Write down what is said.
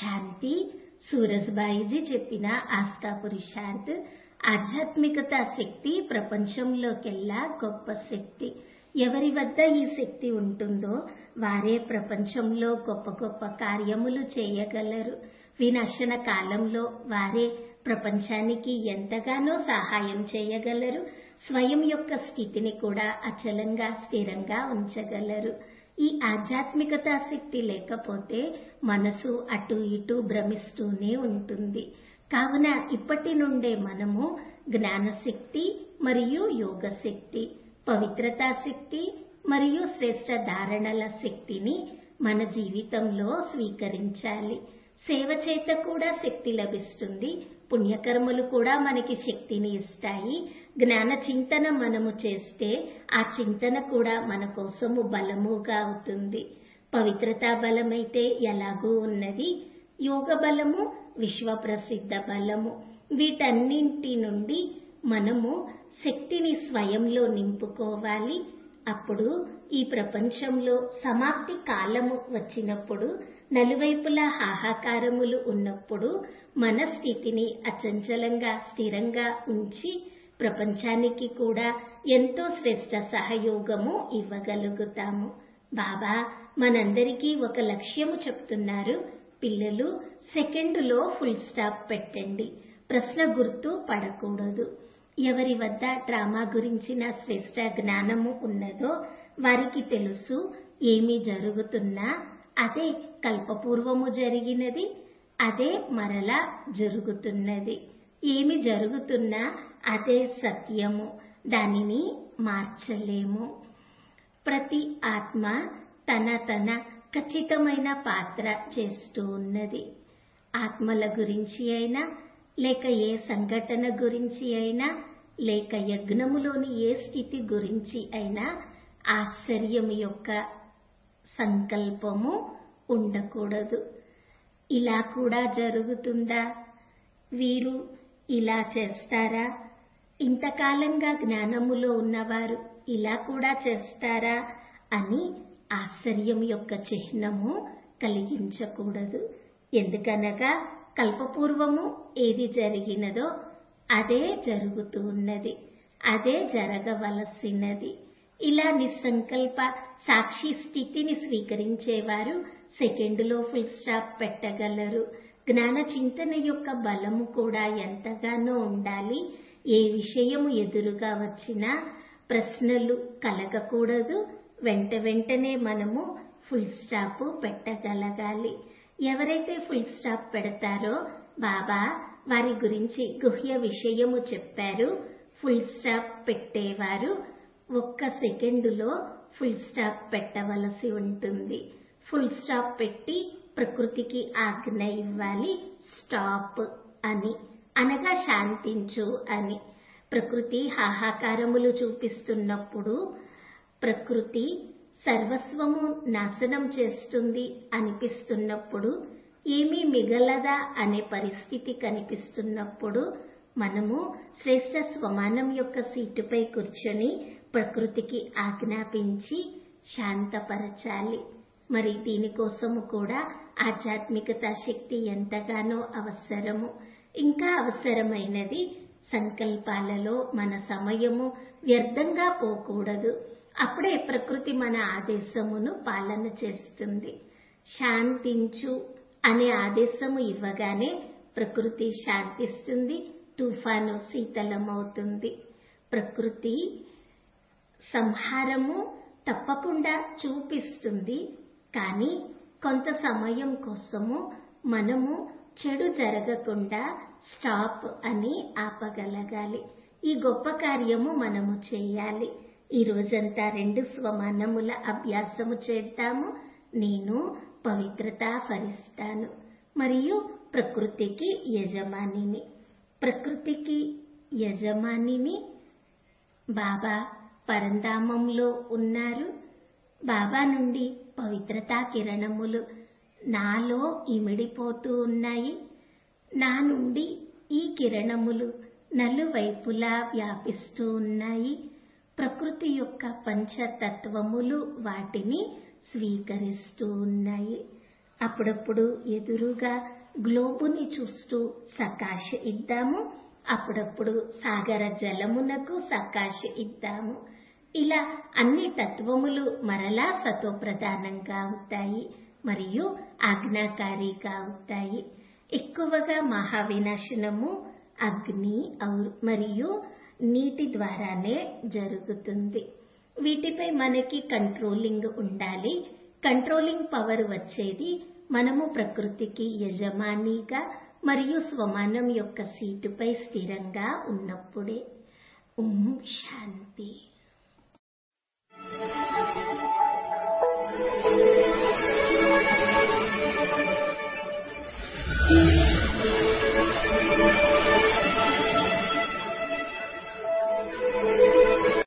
శాంతి సూరజ్బాయిజీ చెప్పిన ఆస్థా పురుషార్థ్ ఆధ్యాత్మికత శక్తి ప్రపంచంలోకెల్లా గొప్ప శక్తి ఎవరి వద్ద ఈ శక్తి ఉంటుందో వారే ప్రపంచంలో గొప్ప గొప్ప కార్యములు చేయగలరు వినాశన కాలంలో వారే ప్రపంచానికి ఎంతగానో సహాయం చేయగలరు స్వయం యొక్క స్థితిని కూడా అచలంగా స్థిరంగా ఉంచగలరు ఈ ఆధ్యాత్మికత శక్తి లేకపోతే మనసు అటు ఇటు భ్రమిస్తూనే ఉంటుంది కావున ఇప్పటి నుండే మనము జ్ఞానశక్తి మరియు యోగ శక్తి పవిత్రతా శక్తి మరియు శ్రేష్ట ధారణల శక్తిని మన జీవితంలో స్వీకరించాలి సేవ చేత కూడా శక్తి లభిస్తుంది పుణ్యకర్మలు కూడా మనకి శక్తిని ఇస్తాయి జ్ఞాన చింతన మనము చేస్తే ఆ చింతన కూడా మన కోసము బలముగా అవుతుంది పవిత్రతా బలమైతే ఎలాగూ ఉన్నది యోగ బలము విశ్వ ప్రసిద్ధ బలము వీటన్నింటి నుండి మనము శక్తిని స్వయంలో నింపుకోవాలి అప్పుడు ఈ ప్రపంచంలో సమాప్తి కాలము వచ్చినప్పుడు నలువైపులా హాహాకారములు ఉన్నప్పుడు మన స్థితిని అచంచలంగా స్థిరంగా ఉంచి ప్రపంచానికి కూడా ఎంతో శ్రేష్ట సహయోగము ఇవ్వగలుగుతాము బాబా మనందరికీ ఒక లక్ష్యము చెప్తున్నారు పిల్లలు సెకండులో ఫుల్ స్టాప్ పెట్టండి ప్రశ్న గుర్తు పడకూడదు ఎవరి వద్ద డ్రామా గురించిన శ్రేష్ట జ్ఞానము ఉన్నదో వారికి తెలుసు ఏమి జరుగుతున్నా అదే కల్పపూర్వము జరిగినది అదే మరలా జరుగుతున్నది ఏమి జరుగుతున్నా అదే సత్యము దానిని మార్చలేము ప్రతి ఆత్మ తన తన ఖచ్చితమైన పాత్ర చేస్తూ ఉన్నది ఆత్మల గురించి అయినా లేక ఏ సంఘటన గురించి అయినా లేక యజ్ఞములోని ఏ స్థితి గురించి అయినా ఆశ్చర్యం యొక్క సంకల్పము ఉండకూడదు ఇలా కూడా జరుగుతుందా వీరు ఇలా చేస్తారా ఇంతకాలంగా జ్ఞానములో ఉన్నవారు ఇలా కూడా చేస్తారా అని ఆశ్చర్యం యొక్క చిహ్నము కలిగించకూడదు ఎందుకనగా కల్పపూర్వము ఏది జరిగినదో అదే జరుగుతూ ఉన్నది అదే జరగవలసినది ఇలా నిస్సంకల్ప సాక్షి స్థితిని స్వీకరించేవారు సెకండులో ఫుల్ స్టాప్ పెట్టగలరు జ్ఞాన చింతన యొక్క బలము కూడా ఎంతగానో ఉండాలి ఏ విషయము ఎదురుగా వచ్చినా ప్రశ్నలు కలగకూడదు వెంట వెంటనే మనము ఫుల్ స్టాప్ పెట్టగలగాలి ఎవరైతే ఫుల్ స్టాప్ పెడతారో బాబా వారి గురించి గుహ్య విషయము చెప్పారు ఫుల్ స్టాప్ పెట్టేవారు ఒక్క సెకండులో ఫుల్ స్టాప్ పెట్టవలసి ఉంటుంది ఫుల్ స్టాప్ పెట్టి ప్రకృతికి ఆజ్ఞ ఇవ్వాలి స్టాప్ అని అనగా శాంతించు అని ప్రకృతి హాహాకారములు చూపిస్తున్నప్పుడు ప్రకృతి సర్వస్వము నాశనం చేస్తుంది అనిపిస్తున్నప్పుడు ఏమీ మిగలదా అనే పరిస్థితి కనిపిస్తున్నప్పుడు మనము శ్రేష్ట స్వమానం యొక్క సీటుపై కూర్చొని ప్రకృతికి ఆజ్ఞాపించి శాంతపరచాలి మరి దీనికోసము కూడా ఆధ్యాత్మికత శక్తి ఎంతగానో అవసరము ఇంకా అవసరమైనది సంకల్పాలలో మన సమయము వ్యర్థంగా పోకూడదు అప్పుడే ప్రకృతి మన ఆదేశమును పాలన చేస్తుంది శాంతించు అనే ఆదేశము ఇవ్వగానే ప్రకృతి శాంతిస్తుంది తుఫాను శీతలమవుతుంది ప్రకృతి సంహారము తప్పకుండా చూపిస్తుంది కానీ కొంత సమయం కోసము మనము చెడు జరగకుండా స్టాప్ అని ఆపగలగాలి ఈ గొప్ప కార్యము మనము చేయాలి ఈ రోజంతా రెండు స్వమానముల అభ్యాసము చేద్దాము నేను పవిత్రత ఫలిస్తాను మరియు ప్రకృతికి యజమానిని ప్రకృతికి యజమానిని బాబా పరంధామంలో ఉన్నారు బాబా నుండి పవిత్రతా కిరణములు నాలో ఇమిడిపోతూ ఉన్నాయి నా నుండి ఈ కిరణములు నలువైపులా వ్యాపిస్తూ ఉన్నాయి ప్రకృతి యొక్క పంచతత్వములు వాటిని స్వీకరిస్తూ ఉన్నాయి అప్పుడప్పుడు ఎదురుగా గ్లోబుని చూస్తూ సకాశ ఇద్దాము అప్పుడప్పుడు సాగర జలమునకు సకాశ ఇద్దాము ఇలా అన్ని తత్వములు మరలా సతోప్రధానంగా అవుతాయి మరియు ఆజ్ఞాకారిగా అవుతాయి ఎక్కువగా మహావినాశనము అగ్ని ఔ- మరియు నీటి ద్వారానే జరుగుతుంది వీటిపై మనకి కంట్రోలింగ్ ఉండాలి కంట్రోలింగ్ పవర్ వచ్చేది మనము ప్రకృతికి యజమానిగా మరియు స్వమానం యొక్క సీటుపై స్థిరంగా ఉన్నప్పుడే ఓం శాంతి Thank you.